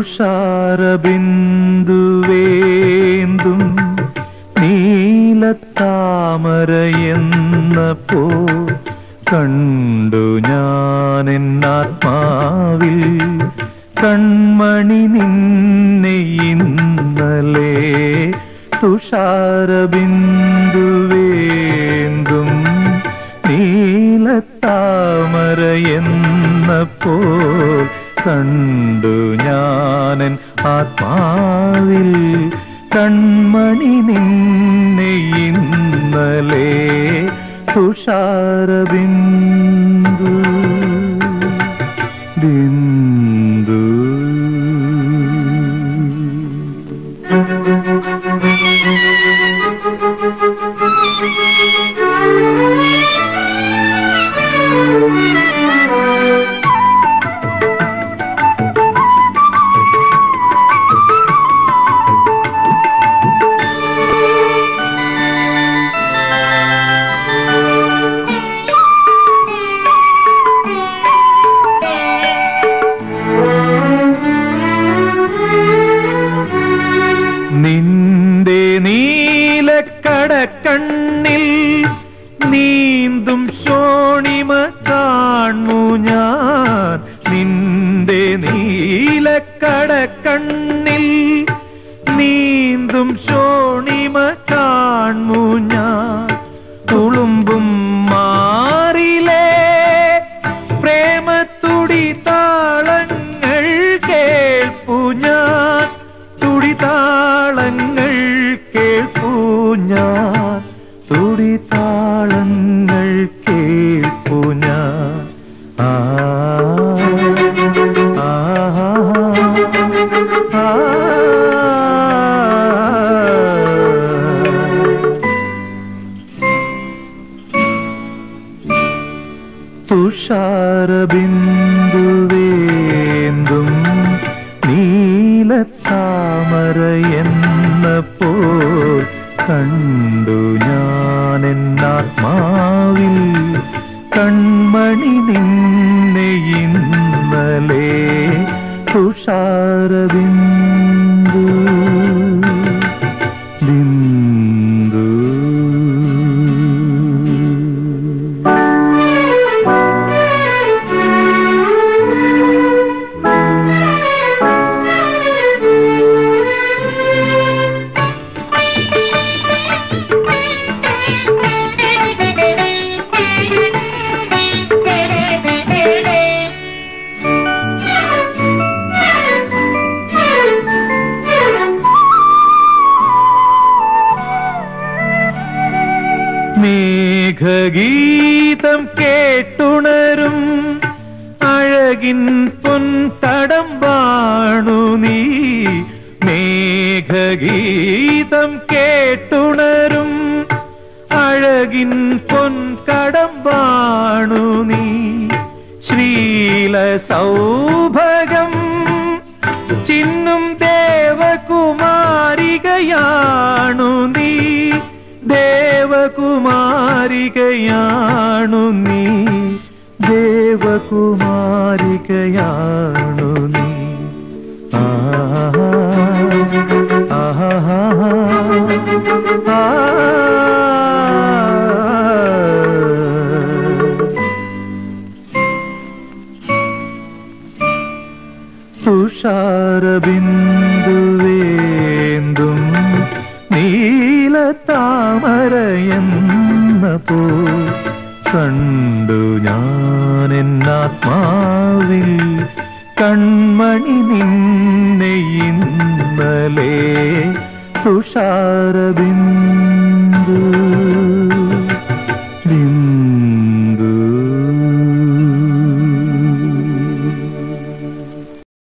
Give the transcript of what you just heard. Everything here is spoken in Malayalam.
തുഷാരബിന്ദുവേന്തും നീലത്താമരയെന്നപ്പോ കണ്ടു ഞാൻ എന്നാത്മാവിൽ കൺമണി നിന്നെ ഇന്നലെ തുഷാരബിന്ദുവേന്തും നീലത്താമരയെന്നപ്പോ കണ്ടു ഞാനൻ ആത്മാവിൽ കൺമണി നിന്നെ ഇന്നലെ തുഷാരബിന്ദു ബിന്ദു നിന്റെ നീലക്കടക്കണ്ണിൽ നീന്തും ശോണിമ കാണു ഞാൻ നിന്റെ നീലക്കടക്കണ്ണിൽ നീന്തും ശോണിമ കാണു ഞാൻ തുളുമ്പും മാറിലേ പ്രേമത്തുടി താളങ്ങൾ കേൾപ്പു ഞാൻ തുടിതാളങ്ങൾ കേൾപ്പൂ ഞാൻ തുടിതാളങ്ങൾ കേൾപ്പൂ ഞാൻ ആ ആ ആ തുഷാരബിന്ദുവേന്തും നീലത്താമരയെന്നപ്പോൾ കണ്ടു ഞാൻ എന്നാത്മാവിൽ കൺമണി നിന്നെ ഇന്നലെ തുഷാരബിന്ദു ബിന്ദു മേഘഗീതം കേട്ടുണരും അഴകിൻ പൊൻതടമ്പാണു നീ മേഘഗീതം കേട്ടുണരും അഴകിൻ പൊൻകടമ്പാണു നീ ശ്രീല സൗഭകം ചിന്നും ദേവകുമാരികയാണു നീ ദേവകുമാരികയാണു നീ ദേവകുമാരികയാണു നീ ആഹാ ആഹാ തുഷാരബിന്ദുവേന്തും നീലത്താമരയെന്ന പോ കണ്ടു ഞാൻ എന്നാത്മാവിൽ കൺമണി നിന്നെ ഇന്നലെ തുഷാരബിന്ദു